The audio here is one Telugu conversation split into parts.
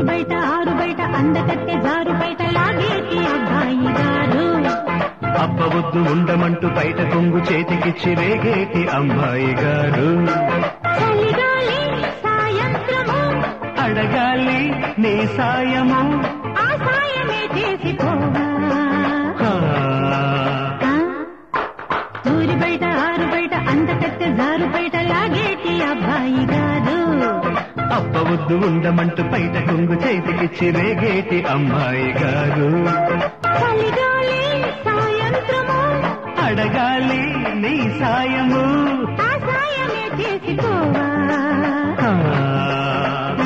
ఊరి బయట ఆరు బయట అందకట్టె జారు బయట లాగేటి అబ్బాయి గారు అబ్బవద్దు ఉండమంటూ బయట కొంగు చేతికిచ్చి రేగేటి అమ్మాయి గారు చలిగాలి సాయంత్రము అడగాలి నీ సాయము ఆ సాయమే చేసుకోవా ఆ, ఆ? ఊరి బయట ఆరు బయట అందకట్టె జారు బయట లాగేటి అబ్బాయి గారు అబ్బవద్దు ఉండమంటూ బయట కొంగు చేతికిచ్చి రేగేటి అమ్మాయి గారు చలిగాలి సాయంత్రము అడగాలి నీ సాయము ఆ సాయమే చేసుకోవా ఆ, ఆ?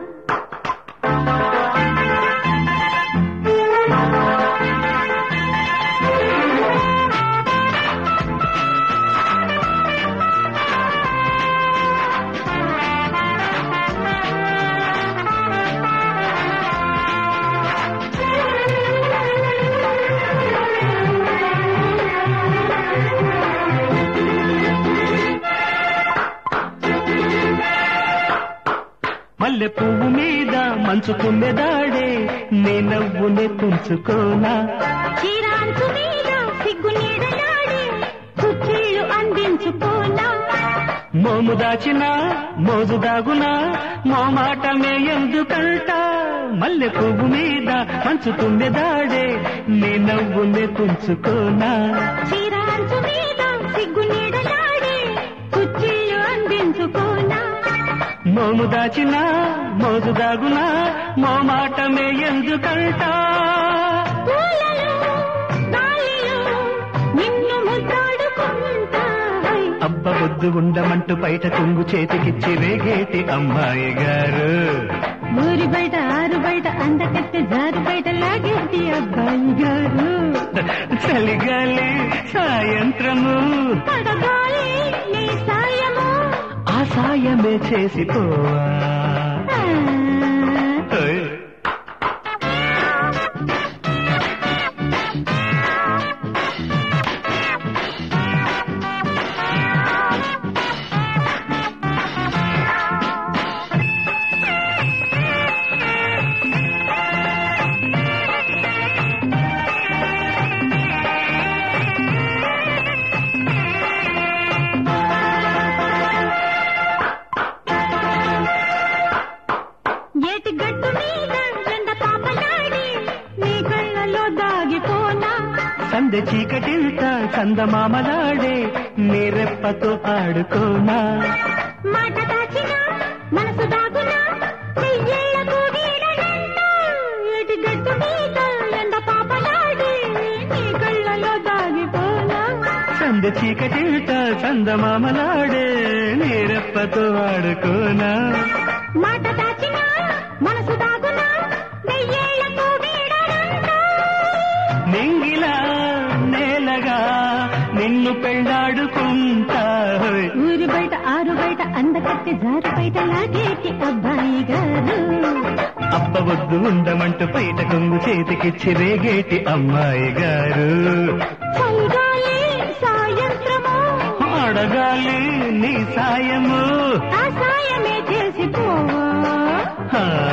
మల్లె పువ్వు మీద మంచు తుమ్మెదాడే నీ నవ్వునే తుంచుకోనా చీరాంచు మీద సిగ్గు నీడలాడి కుర్చీలు అందించుకోనా మోము దాచినా మోజు దాగునా మో మాటమే ఎందుకంట మల్లె పువ్వు మీద మంచు తుమ్మెదాడే నీ నవ్వునే తుంచుకోనా చీరాంచు మీద సిగ్గు నీడలాడి కుర్చీలు అందించుకోనా మోము దాచినా మోజు దాగునా మో మాటమే ఎందుకంట పూలలో గాలిలో నిన్ను ముద్దాడుకుంటా అబ్బ వద్దు ఉండమంటూ బయట కొంగు చేతికిచ్చి రేగేటి అమ్మాయి గారు ఊరి బయట ఆరు బయట అందకట్టె జారు బయట లాగేటి అబ్బాయి గారు చలిగాలి సాయంత్రము పడగాలి నీ సాయము ఆ సాయమే చేసిపోవా ఆ. ఓయ్. ఏటి గట్టు మీద ఎండ పాపలాడి నీ కళ్ళలో దాగిపోనా సందె చీకటింత చందమామలాడే నీ రెప్పతో ఆడుకోనా మాట దాచినా మనసు దాగునా చెయ్యేళ్లకు వీడనంటా ఏటి గట్టు మీద ఎండ పాపలాడి నీ కళ్ళలో దాగిపోనా సందె చీకటింత చందమామలాడే నీ రెప్పతో ఆడుకోనా మాట దాచినా మనసు దాగునా వెయ్యేళ్లకు వీడనంటా నింగిలా నేలగా నిన్ను పెళ్ళాడుకుంటా ఓయ్. ఊరి బయట ఆరు బయట అందకట్టి జారు బయట లాగేటి అబ్బాయి గారు అబ్బ వద్దు ఉండమంటూ బయట కొంగు చేతికిచ్చి రేగేటి అమ్మాయి గారు చలిగాలి సాయంత్రము అడగాలి నీ సాయము ఆ సాయమే చేసిపోవా ఆ